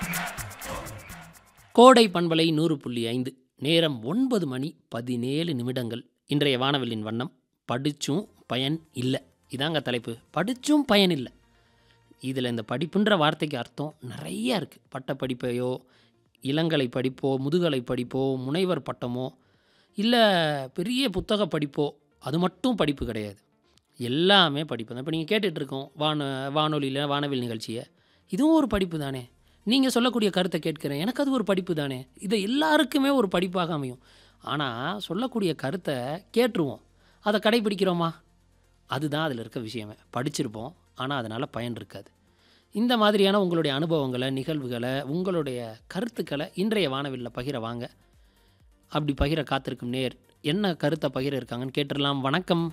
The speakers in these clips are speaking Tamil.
கோடை பண்பலை நூறு புள்ளி ஐந்து நேரம் ஒன்பது மணி பதினேழு நிமிடங்கள் இன்றைய வானவில்லின் வண்ணம் படிச்சும் பயன் இல்லை இதாங்க தலைப்பு படிச்சும் பயன் இல்லை இதில் இந்த படிப்புன்ற வார்த்தைக்கு அர்த்தம் நிறைய இருக்குது பட்ட படிப்பையோ இளங்கலை படிப்போ முதுகலை படிப்போ முனைவர் பட்டமோ இல்லை பெரிய புத்தக படிப்போ அது மட்டும் படிப்பு கிடையாது எல்லாமே படிப்பு தான் இப்போ நீங்கள் கேட்டுட்ருக்கோம் வான வானொலியில் வானவில் நிகழ்ச்சியை இதுவும் ஒரு படிப்பு தானே நீங்கள் சொல்லக்கூடிய கருத்தை கேட்கிறேன் எனக்கு அது ஒரு படிப்பு தானே இதை எல்லாருக்குமே ஒரு படிப்பாக அமையும் ஆனால் சொல்லக்கூடிய கருத்தை கேட்டுருவோம் அதை கடைபிடிக்கிறோமா அதுதான் அதில் இருக்க விஷயமே படிச்சிருப்போம் ஆனால் அதனால் பயன் இருக்காது இந்த மாதிரியான உங்களுடைய அனுபவங்களை நிகழ்வுகளை உங்களுடைய கருத்துக்களை இன்றைய வானவில்ல பகிர வாங்க அப்படி பகிர காத்திருக்கும் நேர் என்ன கருத்தை பகிர இருக்காங்கன்னு கேட்டுடலாம் வணக்கம்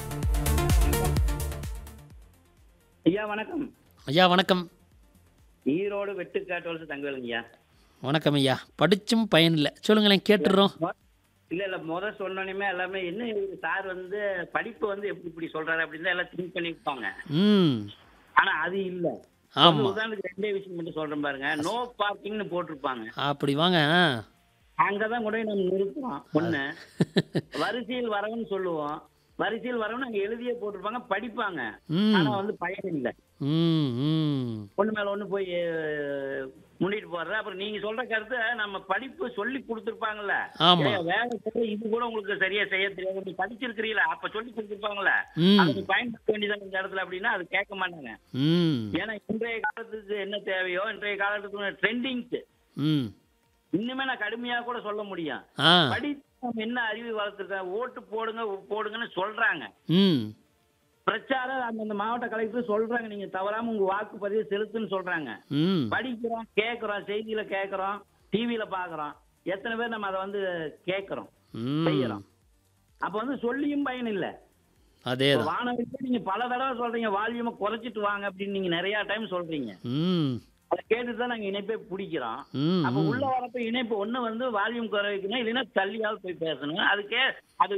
ஐயா வணக்கம் ஐயா வணக்கம் ஈரோடு வெட்டுக்காட்டு வலசு தங்கவேலுங்க ஐயா வணக்கம் ஐயா படிச்சும் பயன் இல்லை சொல்லுங்களேன் கேட்டுடுறோம் இல்ல இல்ல முத சொன்னோன்னே எல்லாமே என்ன இவரு சார் வந்து படிப்பு வந்து எப்படி இப்படி சொல்றாரு அப்படின்னு தான் எல்லாம் திங்க் பண்ணிருப்பாங்க ம் ஆனா அது இல்ல ஒரு ஆமாம் உதாரணத்துக்கு ரெண்டே விஷயம் மட்டும் சொல்றேன் பாருங்க நோ பார்க்கிங்னு போட்டிருப்பாங்க அப்படி வாங்க ஆ. அங்கதான் கூட நம்ம நிறுத்துறோம் ஒண்ணு வரிசையில் வரவன்னு சொல்லுவோம் வரிசையில் வரவன்னு அங்க எழுதியே போட்டிருப்பாங்க படிப்பாங்க ம் ஆனா வந்து பயன் இல்ல ம் ம் ஒண்ணு மேல ஒண்ணு போய் அஹ், முன்னிட்டு போடுற அப்புறம் நீங்க சொல்ற கருத்தை நம்ம படிப்பு சொல்லி கொடுத்துருப்பாங்கல்ல ஆமாம் ஏய், வேலை செய்ய இது கூட உங்களுக்கு சரியா செய்ய தெரியாது நீ படிச்சிருக்கிறீங்களா அப்ப சொல்லி கொடுத்துருப்பாங்கல்ல ம் அதை நீ பயன்படுத்த வேண்டியதான் இந்த இடத்துல அப்படின்னா அது கேட்க மாட்டாங்க ம் ஏன்னா இன்றைய காலத்துக்கு என்ன தேவையோ இன்றைய காலத்துக்கு ட்ரெண்டிங்ஸ் ம் இன்னுமே நான் கடுமையா கூட சொல்ல முடியும் ஆ படித்து நம்ம என்ன அறிவு வளர்த்துருக்கோம் ஓட்டு போடுங்க போடுங்கன்னு சொல்றாங்க ம் பிரச்சாரம் அந்தந்த மாவட்ட கலெக்டர் சொல்றாங்க நீங்க தவறாம உங்க வாக்குப்பதிவு செலுத்துன்னு சொல்றாங்க ம் படிக்கிறோம் கேட்கறோம் செய்தியில கேட்கறோம் டிவியில பாக்குறோம் எத்தனை பேர் நம்ம அதை வந்து கேட்கறோம் ம் செய்யறோம் அப்ப வந்து சொல்லியும் பயன் இல்ல அதே தான் வானொலிக்கு நீங்க பல தடவை சொல்றீங்க வால்யூமை குறைச்சிட்டு வாங்க அப்படின்னு நீங்க நிறைய டைம் சொல்றீங்க ம் அதை கேட்டுட்டு தான் நாங்க இணைப்பே பிடிக்கிறோம் ம் அப்ப ம் உள்ள வரப்ப இணைப்பு ஒண்ணு வந்து வால்யூம் குறைக்கணும் இல்லைன்னா தள்ளியாவது போய் பேசணும் அதுக்கே அது